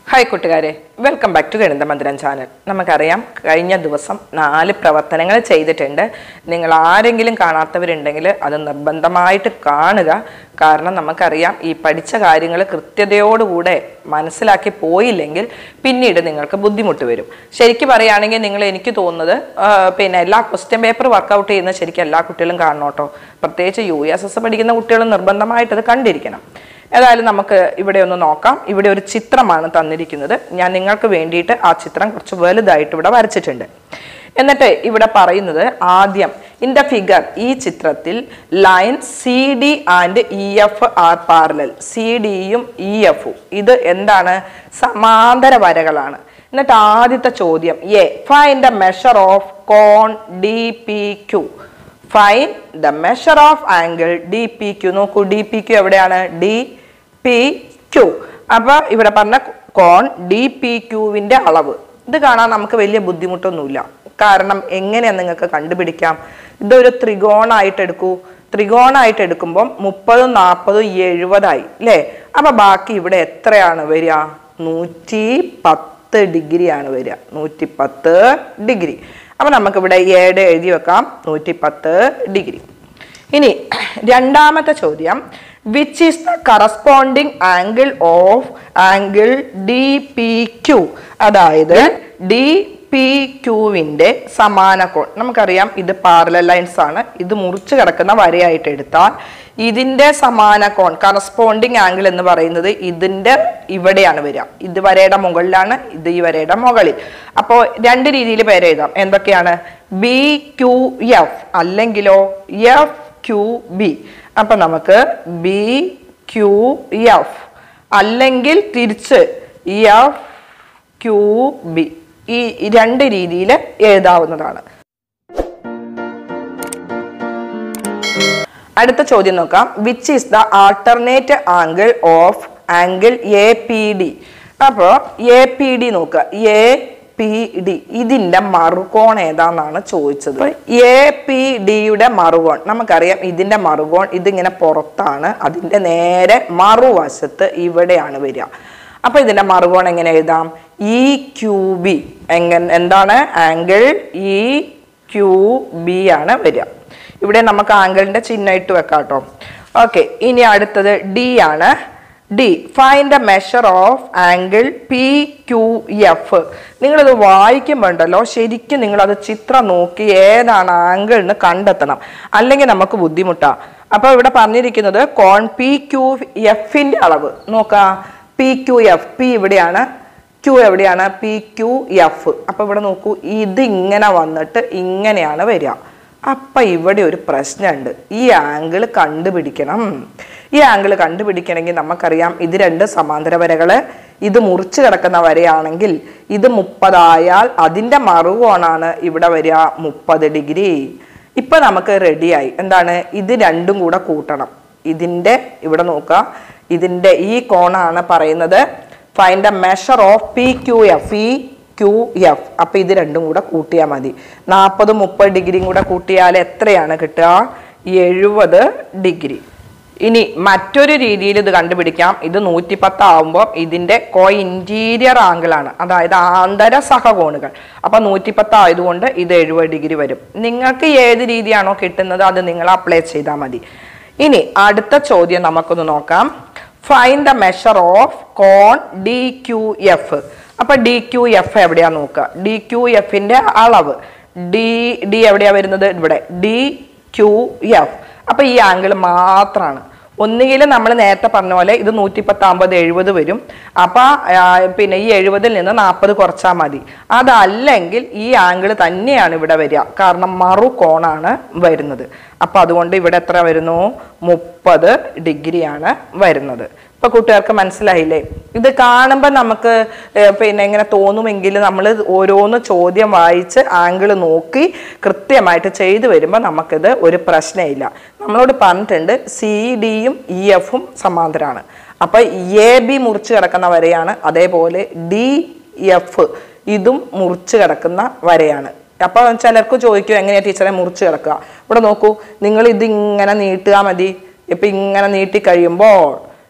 hi കൂട്ടുകാരെ welcome back to ഗണിത മന്ദിരം ചാനൽ നമുക്കറിയാം കഴിഞ്ഞ ദിവസം നാല് പ്രവർത്തനങ്ങൾ ചെയ്തിട്ടുണ്ട് നിങ്ങൾ ആരെങ്കിലും കാണാത്തവരുണ്ടെങ്കിൽ അത് നിർബന്ധമായിട്ട് കാണുക കാരണം നമുക്കറിയാം ഈ പഠിച്ച കാര്യങ്ങൾ കൃത്യതയോടുകൂടെ മനസ്സിലാക്കി പോയില്ലെങ്കിൽ പിന്നീട് നിങ്ങൾക്ക് ബുദ്ധിമുട്ട് വരും ശരിക്കും പറയുകയാണെങ്കിൽ നിങ്ങൾ എനിക്ക് തോന്നുന്നത് ആ, പിന്നെ എല്ലാ ക്വസ്റ്റ്യൻ പേപ്പർ വർക്കൗട്ട് ചെയ്യുന്ന ശരിക്കും എല്ലാ കുട്ടികളും കാണണം കേട്ടോ പ്രത്യേകിച്ച് യു എസ് എസ് പഠിക്കുന്ന കുട്ടികൾ നിർബന്ധമായിട്ട് അത് കണ്ടിരിക്കണം ഏതായാലും നമുക്ക് ഇവിടെ ഒന്ന് നോക്കാം ഇവിടെ ഒരു ചിത്രമാണ് തന്നിരിക്കുന്നത് ഞാൻ നിങ്ങൾക്ക് വേണ്ടിയിട്ട് ആ ചിത്രം കുറച്ച് വലുതായിട്ട് ഇവിടെ വരച്ചിട്ടുണ്ട് എന്നിട്ട് ഇവിടെ പറയുന്നത് ആദ്യം ഇൻ ദ ഫിഗർ ഈ ചിത്രത്തിൽ line C D and E F are parallel C ഡിയും ഇ എഫും ഇത് എന്താണ് സമാന്തര വരകളാണ് എന്നിട്ട് ആദ്യത്തെ ചോദ്യം A find the measure of കോൺ D P Q find the measure of angle D P Q നോക്കൂ ഡി പി ക്യു എവിടെയാണ് ഡി പി ക്യു അപ്പൊ ഇവിടെ പറഞ്ഞ കോൺ ഡി പി ക്യുവിന്റെ അളവ് ഇത് കാണാൻ നമുക്ക് വലിയ ബുദ്ധിമുട്ടൊന്നുമില്ല കാരണം എങ്ങനെയാ നിങ്ങൾക്ക് കണ്ടുപിടിക്കാം ഇതൊരു ത്രികോണായിട്ട് എടുക്കൂ ത്രികോണായിട്ട് എടുക്കുമ്പോൾ മുപ്പതും നാൽപ്പതും എഴുപതായി അല്ലേ അപ്പൊ ബാക്കി ഇവിടെ എത്രയാണ് വരിക നൂറ്റി പത്ത് ഡിഗ്രിയാണ് വരിക നൂറ്റി പത്ത് ഡിഗ്രി അപ്പൊ നമുക്കിവിടെ ഏഴ് എഴുതി വെക്കാം നൂറ്റി പത്ത് ഡിഗ്രി ഇനി രണ്ടാമത്തെ ചോദ്യം which is the corresponding angle of angle D P Q അതായത് ഡി പി ക്യുവിന്റെ സമാന കോൺ നമുക്കറിയാം ഇത് പാരലൽ ലൈൻസ് ആണ് ഇത് മുറിച്ച് കിടക്കുന്ന വരയായിട്ട് എടുത്താൽ ഇതിന്റെ സമാന കോൺ കറസ്പോണ്ടിങ് ആംഗിൾ എന്ന് പറയുന്നത് ഇതിന്റെ ഇവിടെയാണ് വരിക ഇത് വരയുടെ മുകളിലാണ് ഇത് ഈ വരയുടെ മുകളിൽ അപ്പോൾ രണ്ട് രീതിയിൽ പേര് എഴുതാം എന്തൊക്കെയാണ് ബി ക്യു എഫ് അല്ലെങ്കിലോ എഫ് ക്യു ബി അപ്പൊ നമുക്ക് ബി ക്യു എഫ് അല്ലെങ്കിൽ തിരിച്ച് എഫ് ക്യു ബി ഈ ഈ രണ്ട് രീതിയിൽ എഴുതാവുന്നതാണ് അടുത്ത ചോദ്യം നോക്കാം which is the alternate angle of angle A P D അപ്പോൾ എ പി ഡി നോക്കുക എ പി ഡി ഇതിന്റെ മറുകോൺ ഏതാന്നാണ് ചോദിച്ചത് എ പി ഡിയുടെ മറുകോൺ നമുക്കറിയാം ഇതിന്റെ മറുകോൺ ഇതിങ്ങനെ പുറത്താണ് അതിന്റെ നേരെ മറുവശത്ത് ഇവിടെയാണ് വരിക അപ്പൊ ഇതിന്റെ മറുകോൺ എങ്ങനെ എഴുതാം ഇ ക്യൂ ബി എങ്ങനെ എന്താണ് ആംഗിൾ ഇ ക്യൂ ബി ആണ് വരിക ഇവിടെ നമുക്ക് ആംഗിളിന്റെ ചിഹ്നം ഇട്ട് വെക്കാം കേട്ടോ ഓക്കെ ഇനി അടുത്തത് ഡി ആണ് D find the measure of angle P Q F നിങ്ങളിത് വായിക്കുമ്പോണ്ടല്ലോ ശരിക്കും നിങ്ങളത് ചിത്രം നോക്കി ഏതാണ് ആംഗിൾ എന്ന് കണ്ടെത്തണം അല്ലെങ്കിൽ നമുക്ക് ബുദ്ധിമുട്ടാ അപ്പൊ ഇവിടെ പറഞ്ഞിരിക്കുന്നത് കോൺ പി ക്യു എഫിന്റെ അളവ് നോക്കാം പി ക്യു എഫ് പി ഇവിടെയാണ് ക്യു എവിടെയാണ് പി ക്യു എഫ് അപ്പൊ ഇവിടെ നോക്കൂ ഇത് ഇങ്ങനെ വന്നിട്ട് ഇങ്ങനെയാണ് വരിക അപ്പൊ ഇവിടെ ഒരു പ്രശ്നമുണ്ട് ഈ ആംഗിൾ കണ്ടുപിടിക്കണം ഈ ആംഗിൾ കണ്ടുപിടിക്കണമെങ്കിൽ നമുക്കറിയാം ഇത് രണ്ട് സമാന്തര വരകള് ഇത് മുറിച്ച് കിടക്കുന്ന വരയാണെങ്കിൽ ഇത് മുപ്പതായാൽ അതിന്റെ മറുകോണാണ് ഇവിടെ വരിക മുപ്പത് ഡിഗ്രി ഇപ്പൊ നമുക്ക് റെഡിയായി എന്താണ് ഇത് രണ്ടും കൂടെ കൂട്ടണം ഇതിന്റെ ഇവിടെ നോക്കുക ഇതിന്റെ ഈ കോണാണ് പറയുന്നത് find the measure of P Q F E Q F അപ്പൊ ഇത് രണ്ടും കൂടെ കൂട്ടിയാൽ മതി നാൽപ്പത് മുപ്പത് ഡിഗ്രിയും കൂടെ കൂട്ടിയാൽ എത്രയാണ് കിട്ടുക എഴുപത് ഡിഗ്രി ഇനി മറ്റൊരു രീതിയിൽ ഇത് കണ്ടുപിടിക്കാം ഇത് നൂറ്റി പത്ത് ആവുമ്പോൾ ഇതിന്റെ കോ ഇന്റീരിയർ ആംഗിൾ ആണ് അതായത് ആന്തര സഹകോണുകൾ അപ്പൊ നൂറ്റി പത്ത് ആയതുകൊണ്ട് ഇത് എഴുപത് ഡിഗ്രി വരും നിങ്ങൾക്ക് ഏത് രീതിയാണോ കിട്ടുന്നത് അത് നിങ്ങൾ അപ്ലൈ ചെയ്താൽ മതി ഇനി അടുത്ത ചോദ്യം നമുക്കൊന്ന് നോക്കാം ഫൈൻ ദ മെഷർ ഓഫ് കോൺ ഡി ക്യു എഫ് അപ്പൊ ഡി ക്യു എഫ് എവിടെയാ നോക്കുക ഡി ക്യു എഫിന്റെ അളവ് ഡി ഡി എവിടെയാ വരുന്നത് ഇവിടെ ഡി ക്യു എഫ് അപ്പൊ ഈ ആംഗിൾ മാത്രമാണ് ഒന്നുകിൽ നമ്മൾ നേരത്തെ പറഞ്ഞ പോലെ ഇത് നൂറ്റി പത്താമ്പത് എഴുപത് വരും അപ്പൊ ആ, പിന്നെ ഈ എഴുപതിൽ നിന്ന് നാൽപ്പത് കുറച്ചാൽ മതി അതല്ലെങ്കിൽ ഈ ആംഗിൾ തന്നെയാണ് ഇവിടെ വരിക കാരണം മറു കോണാണ് വരുന്നത് അപ്പൊ അതുകൊണ്ട് ഇവിടെ എത്ര വരുന്നു മുപ്പത് ഡിഗ്രിയാണ് വരുന്നത് ഇപ്പൊ കൂട്ടുകാർക്ക് മനസ്സിലായില്ലേ ഇത് കാണുമ്പോൾ നമുക്ക് ഏർ, പിന്നെ ഇങ്ങനെ തോന്നുമെങ്കിൽ നമ്മൾ ഓരോന്ന് ചോദ്യം വായിച്ച് ആംഗിൾ നോക്കി കൃത്യമായിട്ട് ചെയ്തു വരുമ്പോൾ നമുക്കിത് ഒരു പ്രശ്നമില്ല നമ്മളോട് പറഞ്ഞിട്ടുണ്ട് സി ഡിയും ഇ എഫും സമാന്തരമാണ് അപ്പൊ എ ബി മുറിച്ച് കിടക്കുന്ന വരെയാണ് അതേപോലെ ഡി എഫ് ഇതും മുറിച്ച് കിടക്കുന്ന വരെയാണ് അപ്പൊ ചിലർക്ക് ചോദിക്കും എങ്ങനെയാ ടീച്ചറെ മുറിച്ച് കിടക്കുക ഇവിടെ നോക്കൂ നിങ്ങൾ ഇത് ഇങ്ങനെ നീട്ടുക മതി ഇപ്പൊ ഇങ്ങനെ നീട്ടി കഴിയുമ്പോൾ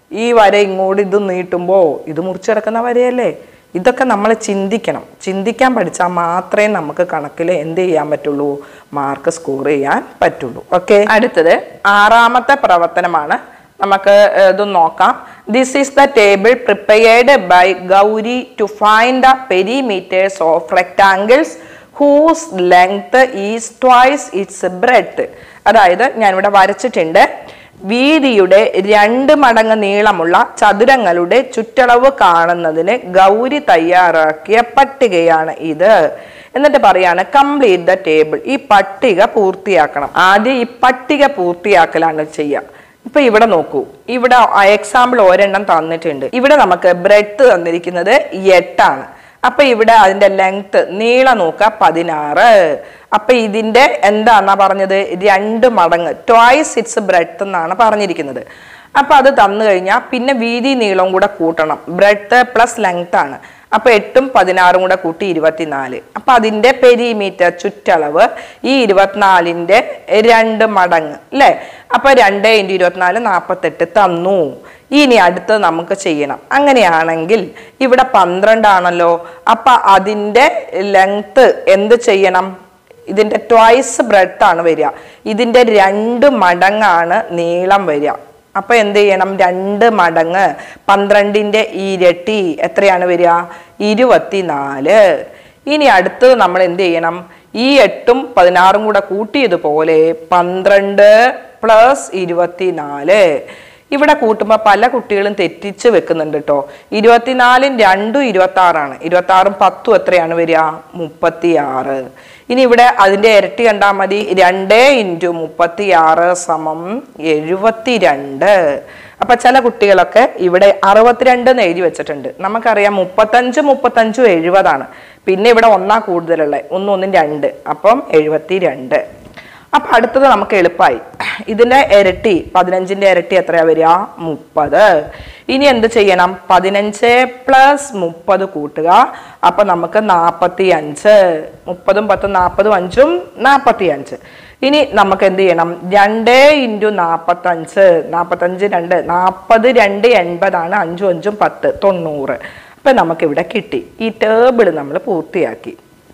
ഈ വര ഇങ്ങോട്ട് ഇത് നീട്ടുമ്പോൾ ഇത് മുറിച്ചെടുക്കുന്ന വരയല്ലേ ഇതൊക്കെ നമ്മൾ ചിന്തിക്കണം ചിന്തിക്കാൻ പഠിച്ചാൽ മാത്രമേ നമുക്ക് കണക്കിൽ എന്ത് ചെയ്യാൻ പറ്റുള്ളൂ മാർക്ക് സ്കോർ ചെയ്യാൻ പറ്റുള്ളൂ ഓക്കെ അടുത്തത് ആറാമത്തെ പ്രവർത്തനമാണ് നമുക്ക് ഇത് നോക്കാം this is the table prepared by Gauri to find the perimeters of rectangles whose length is twice its breadth അതായത് ഞാനിവിടെ വരച്ചിട്ടുണ്ട് വീതിയുടെ രണ്ട് മടങ്ങ് നീളമുള്ള ചതുരങ്ങളുടെ ചുറ്റളവ് കാണുന്നതിന് ഗൗരി തയ്യാറാക്കിയ പട്ടികയാണ് ഇത് എന്നിട്ട് പറയാണ് കംപ്ലീറ്റ് ദ ടേബിൾ ഈ പട്ടിക പൂർത്തിയാക്കണം ആദ്യം ഈ പട്ടിക പൂർത്തിയാക്കലാണ് ചെയ്യുക ഇപ്പൊ ഇവിടെ നോക്കൂ ഇവിടെ എക്സാമ്പിൾ ഒരെണ്ണം തന്നിട്ടുണ്ട് ഇവിടെ നമുക്ക് ബ്രെഡ് തന്നിരിക്കുന്നത് എട്ടാണ് അപ്പൊ ഇവിടെ അതിന്റെ ലെങ്ത് നീളം നോക്ക പതിനാറ് അപ്പൊ ഇതിന്റെ എന്താന്നാ പറഞ്ഞത് രണ്ട് മടങ്ങ് ട്വൈസ് ഇറ്റ്സ് ബ്രെഡ് എന്നാണ് പറഞ്ഞിരിക്കുന്നത് അപ്പൊ അത് തന്നു കഴിഞ്ഞാൽ പിന്നെ വീതി നീളം കൂടെ കൂട്ടണം ബ്രെഡ് പ്ലസ് ലെങ്ത് ആണ് അപ്പൊ എട്ടും പതിനാറും കൂടെ കൂട്ടി ഇരുപത്തിനാല് അപ്പൊ അതിന്റെ പെരിമീറ്റർ ചുറ്റളവ് ഈ ഇരുപത്തിനാലിന്റെ രണ്ട് മടങ്ങ് അല്ലേ അപ്പൊ രണ്ട് ഇൻറ്റു ഇരുപത്തിനാല് നാൽപ്പത്തെട്ട് തന്നു ഇനി അടുത്ത് നമുക്ക് ചെയ്യണം അങ്ങനെയാണെങ്കിൽ ഇവിടെ പന്ത്രണ്ടാണല്ലോ അപ്പൊ അതിന്റെ ലെങ്ത് എന്ത് ചെയ്യണം ഇതിന്റെ ട്വൈസ് ബ്രെഡ് ആണ് വരിക ഇതിന്റെ രണ്ട് മടങ്ങാണ് നീളം വരിക അപ്പൊ എന്ത് ചെയ്യണം രണ്ട് മടങ്ങ് പന്ത്രണ്ടിന്റെ ഇരട്ടി എത്രയാണ് വരിക ഇരുപത്തിനാല് ഇനി അടുത്തത് നമ്മൾ എന്ത് ചെയ്യണം ഈ എട്ടും പതിനാറും കൂടെ കൂട്ടിയതുപോലെ പന്ത്രണ്ട് പ്ലസ് ഇരുപത്തിനാല് ഇവിടെ കൂട്ടുമ്പോൾ പല കുട്ടികളും തെറ്റിച്ച് വെക്കുന്നുണ്ട് കേട്ടോ ഇരുപത്തിനാലും രണ്ടും ഇരുപത്തി ആറാണ് ഇരുപത്തി ആറും പത്തും എത്രയാണ് വരിക മുപ്പത്തി ആറ് ഇനി ഇവിടെ അതിന്റെ ഇരട്ടി കണ്ടാൽ മതി രണ്ട് ഇൻറ്റു മുപ്പത്തി ആറ് സമം എഴുപത്തി രണ്ട് അപ്പൊ ചില കുട്ടികളൊക്കെ ഇവിടെ അറുപത്തിരണ്ട് എന്ന് എഴുതി വെച്ചിട്ടുണ്ട് നമുക്കറിയാം മുപ്പത്തഞ്ച് മുപ്പത്തഞ്ചും എഴുപതാണ് പിന്നെ ഇവിടെ ഒന്നാ കൂടുതലുള്ളത് ഒന്നും ഒന്നും രണ്ട് അപ്പം എഴുപത്തി രണ്ട് അപ്പൊ അടുത്തത് നമുക്ക് എളുപ്പമായി ഇതിന്റെ ഇരട്ടി പതിനഞ്ചിന്റെ ഇരട്ടി എത്രയാ വരിക മുപ്പത് ഇനി എന്ത് ചെയ്യണം പതിനഞ്ച് പ്ലസ് മുപ്പത് കൂട്ടുക അപ്പൊ നമുക്ക് നാപ്പത്തി അഞ്ച് മുപ്പതും പത്തും നാൽപ്പതും അഞ്ചും നാപ്പത്തി അഞ്ച് ഇനി നമുക്ക് എന്ത് ചെയ്യണം രണ്ട് ഇൻറ്റു നാപ്പത്തഞ്ച് നാപ്പത്തഞ്ച് രണ്ട് നാൽപ്പത് രണ്ട് എൺപതാണ് അഞ്ചും അഞ്ചും പത്ത് തൊണ്ണൂറ് അപ്പൊ നമുക്കിവിടെ കിട്ടി ഈ ടേബിൾ നമ്മൾ പൂർത്തിയാക്കി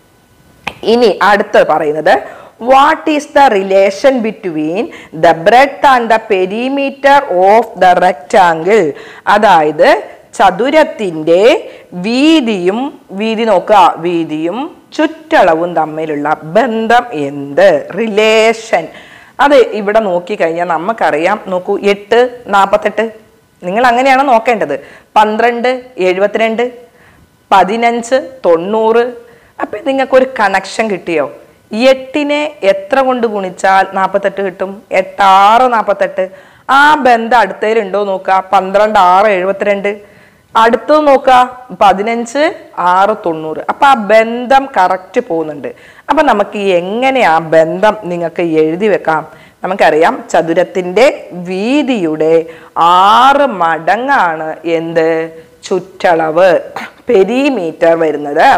ഇനി അടുത്ത് പറയുന്നത് what is the relation between the breadth and the perimeter of the rectangle അതായത് ചതുരത്തിന്റെ വീതിയും വീതി നോക്കുക വീതിയും ചുറ്റളവും തമ്മിലുള്ള ബന്ധം എന്ത് റിലേഷൻ അത് ഇവിടെ നോക്കിക്കഴിഞ്ഞാൽ നമുക്കറിയാം നോക്കൂ എട്ട് നാൽപ്പത്തെട്ട് നിങ്ങൾ അങ്ങനെയാണ് നോക്കേണ്ടത് പന്ത്രണ്ട് എഴുപത്തിരണ്ട് പതിനഞ്ച് തൊണ്ണൂറ് അപ്പം നിങ്ങൾക്കൊരു കണക്ഷൻ കിട്ടിയോ എട്ടിനെ എത്ര കൊണ്ട് ഗുണിച്ചാൽ നാൽപ്പത്തെട്ട് കിട്ടും എട്ടാറ് നാൽപ്പത്തെട്ട് ആ ബന്ധം അടുത്തതിലുണ്ടോ നോക്കുക പന്ത്രണ്ട് ആറ് എഴുപത്തിരണ്ട് അടുത്തത് നോക്കുക പതിനഞ്ച് ആറ് തൊണ്ണൂറ് അപ്പൊ ആ ബന്ധം കറക്റ്റ് പോകുന്നുണ്ട് അപ്പൊ നമുക്ക് എങ്ങനെ ആ ബന്ധം നിങ്ങൾക്ക് എഴുതി വെക്കാം നമുക്കറിയാം ചതുരത്തിന്റെ വീതിയുടെ ആറ് മടങ്ങാണ് എന്ത് ചുറ്റളവ് പെരിമീറ്റർ വരുന്നത്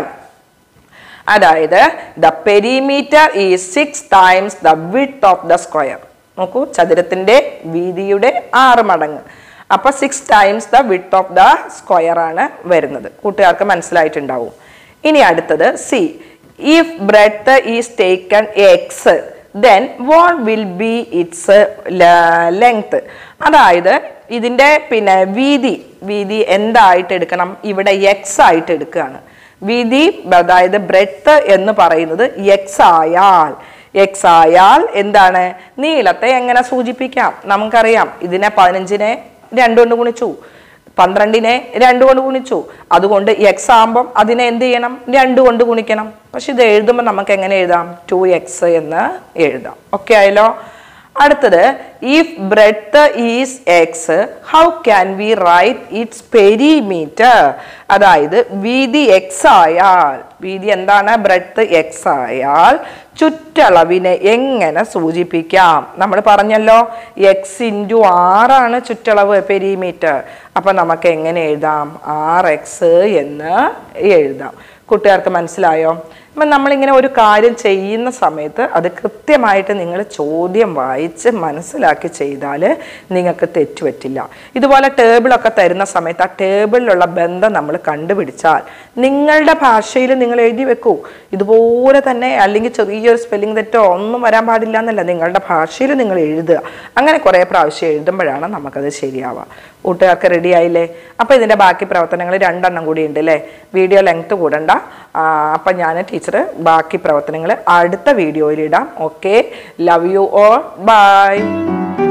അതായത് the perimeter is six times the width of the square നോക്കൂ ചതുരത്തിന്റെ വീതിയുടെ ആറ് മടങ്ങ് അപ്പൊ six times the width of the square ആണ് വരുന്നത് കൂട്ടുകാർക്ക് മനസ്സിലായിട്ടുണ്ടാവും ഇനി അടുത്തത് C if breadth is taken X then what will be its length അതായത് ഇതിന്റെ പിന്നെ വീതി വീതി എന്തായിട്ട് എടുക്കണം ഇവിടെ എക്സ് ആയിട്ട് എടുക്കുകയാണ് വീതി അതായത് ബ്രെഡ് എന്ന് പറയുന്നത് എക്സ് ആയാൽ എക്സ് ആയാൽ എന്താണ് നീളത്തെ എങ്ങനെ സൂചിപ്പിക്കാം നമുക്കറിയാം ഇതിനെ പതിനഞ്ചിനെ രണ്ട് കൊണ്ട് ഗുണിച്ചു പന്ത്രണ്ടിനെ രണ്ട് കൊണ്ട് ഗുണിച്ചു അതുകൊണ്ട് എക്സ് ആകുമ്പം അതിനെ എന്ത് ചെയ്യണം രണ്ട് കൊണ്ട് ഗുണിക്കണം പക്ഷെ ഇത് എഴുതുമ്പോൾ നമുക്ക് എങ്ങനെ എഴുതാം ടു എക്സ് എന്ന് എഴുതാം ഓക്കെ ആയല്ലോ അടുത്തത് if breadth is X how can we write its perimeter അതായത് വീതി എക്സ് ആയാൽ വീതി എന്താണ് ബ്രെഡ്ത്ത് എക്സ് ആയാൽ ചുറ്റളവിനെ എങ്ങനെ സൂചിപ്പിക്കാം നമ്മൾ പറഞ്ഞല്ലോ എക്സ് ഇൻറ്റു ആറാണ് ചുറ്റളവ് പെരിമീറ്റർ അപ്പം നമുക്ക് എങ്ങനെ എഴുതാം ആർ എക്സ് എന്ന് എഴുതാം കൂട്ടുകാർക്ക് മനസ്സിലായോ അപ്പം നമ്മളിങ്ങനെ ഒരു കാര്യം ചെയ്യുന്ന സമയത്ത് അത് കൃത്യമായിട്ട് നിങ്ങൾ ചോദ്യം വായിച്ച് മനസ്സിലാക്കി ചെയ്താൽ നിങ്ങൾക്ക് തെറ്റുപറ്റില്ല ഇതുപോലെ ടേബിളൊക്കെ തരുന്ന സമയത്ത് ആ ടേബിളിലുള്ള ബന്ധം നമ്മൾ കണ്ടുപിടിച്ചാൽ നിങ്ങളുടെ ഭാഷയിൽ നിങ്ങൾ എഴുതി വെക്കൂ ഇതുപോലെ തന്നെ അല്ലെങ്കിൽ ചെറിയൊരു സ്പെല്ലിംഗ് തെറ്റോ ഒന്നും വരാൻ പാടില്ല എന്നല്ല നിങ്ങളുടെ ഭാഷയിൽ നിങ്ങൾ എഴുതുക അങ്ങനെ കുറേ പ്രാവശ്യം എഴുതുമ്പോഴാണ് നമുക്കത് ശരിയാവുക കൂട്ടുകാർക്ക് റെഡി ആയില്ലേ അപ്പോൾ ഇതിൻ്റെ ബാക്കി പ്രവർത്തനങ്ങൾ രണ്ടെണ്ണം കൂടി ഉണ്ട് അല്ലേ വീഡിയോ ലെങ്ത് കൂടണ്ട അപ്പം ഞാൻ ടീച്ചർ ബാക്കി പ്രവർത്തനങ്ങൾ അടുത്ത വീഡിയോയിൽ ഇടാം okay love you all by